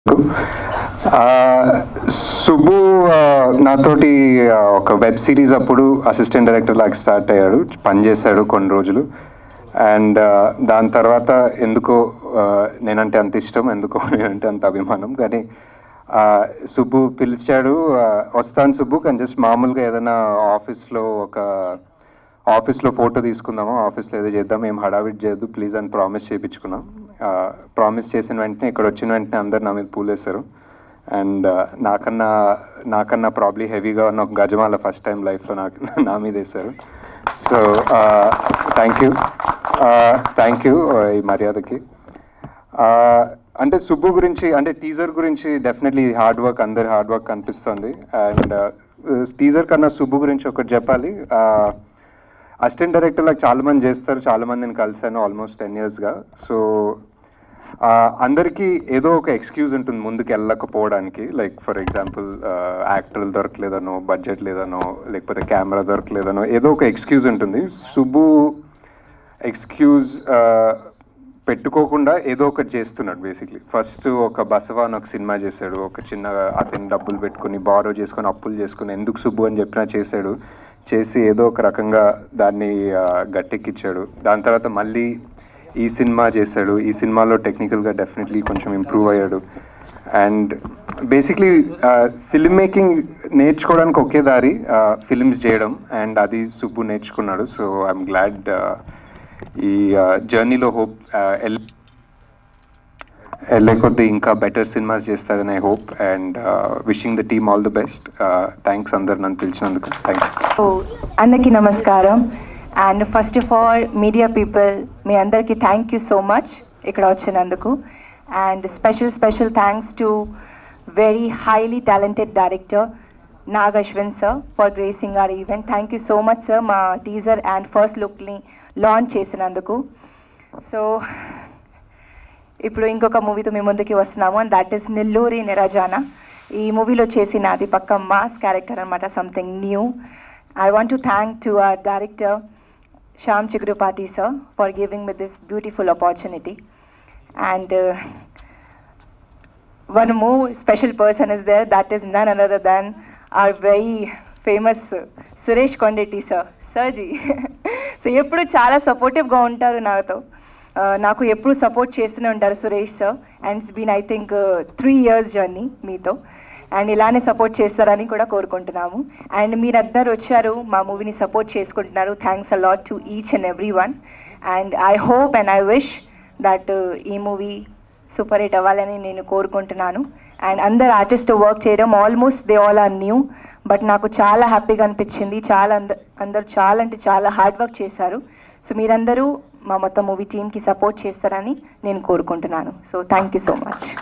ఆ, సుబ్బు ఆ, నాతోటి ఆ, ఒక వెబ్ సిరీస్ అప్పుడు అసిస్టెంట్ డైరెక్టర్ లాగా స్టార్ట్ అయ్యాడు పనిచేశాడు కొన్ని రోజులు అండ్ దాని తర్వాత ఎందుకో ఆ, నేనంటే అంత ఇష్టం ఎందుకో నేనంటే అంత అభిమానం కానీ ఆ, సుబ్బు పిలిచాడు ఆ, వస్తాను సుబ్బు కానీ జస్ట్ మామూలుగా ఏదైనా ఆఫీస్లో ఒక ఆఫీస్లో ఫోటో తీసుకుందాము ఆఫీస్లో ఏదో చేద్దాం ఏం హడావిడి చేయొద్దు ప్లీజ్ అని ప్రామిస్ చేయించుకున్నాం ప్రామిస్ చేసిన వెంటనే ఇక్కడ వచ్చిన వెంటనే అందరు నా మీద పూలేశారు అండ్ నాకన్నా నాకన్నా ప్రాబ్లీ హెవీగా ఉన్న ఒక గజమాల ఫస్ట్ టైం లైఫ్లో నాకు నా మీద వేశారు so thank you thank you ఈ మర్యాదకి ఆ, అంటే సుబ్బు గురించి అంటే టీజర్ గురించి డెఫినెట్లీ హార్డ్ వర్క్ అందరి హార్డ్ వర్క్ కనిపిస్తుంది అండ్ టీజర్ కన్నా సుబ్బు గురించి ఒకటి చెప్పాలి అసిస్టెంట్ డైరెక్టర్ లాగా చాలా మంది చేస్తారు చాలా మందిని కలిసాను ఆల్మోస్ట్ టెన్ ఇయర్స్గా సో అందరికీ ఏదో ఒక ఎక్స్క్యూజ్ ఉంటుంది ముందుకు వెళ్ళకపోవడానికి లైక్ ఫర్ ఎగ్జాంపుల్ యాక్టర్లు దొరకలేదనో బడ్జెట్ లేదనో లేకపోతే కెమెరా దొరకలేదనో ఏదో ఒక ఎక్స్క్యూజ్ ఉంటుంది సుబ్బు ఎక్స్క్యూజ్ పెట్టుకోకుండా ఏదో ఒకటి చేస్తున్నాడు బేసిక్లీ ఫస్ట్ ఒక బసవా అని ఒక సినిమా చేశాడు ఒక చిన్న అతని డబ్బులు పెట్టుకుని బారో చేసుకొని అప్పులు చేసుకుని ఎందుకు సుబ్బు అని చెప్పినా చేశాడు చేసి ఏదో ఒక రకంగా దాన్ని ఆ, గట్టెక్కిచ్చాడు దాని తర్వాత మళ్ళీ ఈ సినిమా చేశాడు ఈ సినిమాలో టెక్నికల్గా డెఫినెట్లీ కొంచెం ఇంప్రూవ్ అయ్యాడు అండ్ బేసిక్లీ ఫిల్మ్ మేకింగ్ నేర్చుకోవడానికి ఒకే దారి ఫిల్మ్స్ చేయడం అండ్ అది సుబ్బు నేర్చుకున్నాడు సో ఐఎమ్ గ్లాడ్ ఈ జర్నీలో హోప్ వెళ్ళే కొద్దీ ఇంకా బెటర్ సినిమాస్ చేస్తారని I hope and wishing the team all the best thanks అందరు నన్ను పిలిచినందుకు థ్యాంక్ యూ సో అందరికీ నమస్కారం and first of all media people మీ అందరికీ థ్యాంక్ యూ సో మచ్ ఇక్కడ వచ్చినందుకు and special special thanks to very highly talented director Nag Ashwin sir for gracing our event thank you so much sir మా teaser and first లుక్ని launch చేసినందుకు so ఇప్పుడు ఇంకొక మూవీతో మీ ముందుకి వస్తున్నాము and that is Nelluri Nirajana ఈ మూవీలో చేసిన అది పక్క మాస్ క్యారెక్టర్ అనమాట something new I want to thank to our director Shyam Chigurupati sir for giving me this beautiful opportunity and one more special person is there that is none other than our very famous Suresh కొండెట్టి sir సర్జీ so ఎప్పుడు చాలా సపోర్టివ్గా ఉంటారు నాతో ఆ, నాకు ఎప్పుడు support చేస్తూనే ఉంటారు Suresh sir and it's been I think three years journey మీతో అండ్ ఇలానే సపోర్ట్ చేస్తారని కూడా కోరుకుంటున్నాము అండ్ మీరందరూ వచ్చారు మా మూవీని సపోర్ట్ చేసుకుంటున్నారు thanks a lot to each and every one and I hope and I wish that ఈ మూవీ సూపర్ హిట్ అవ్వాలని నేను కోరుకుంటున్నాను అండ్ అందరు ఆర్టిస్ట్ వర్క్ చేయడం almost they all are new but నాకు చాలా హ్యాపీగా అనిపించింది చాలా అంద అందరు చాలా అంటే చాలా హార్డ్ వర్క్ చేశారు సో మీరందరూ మా మొత్తం మూవీ టీమ్కి సపోర్ట్ చేస్తారని నేను కోరుకుంటున్నాను so thank you so much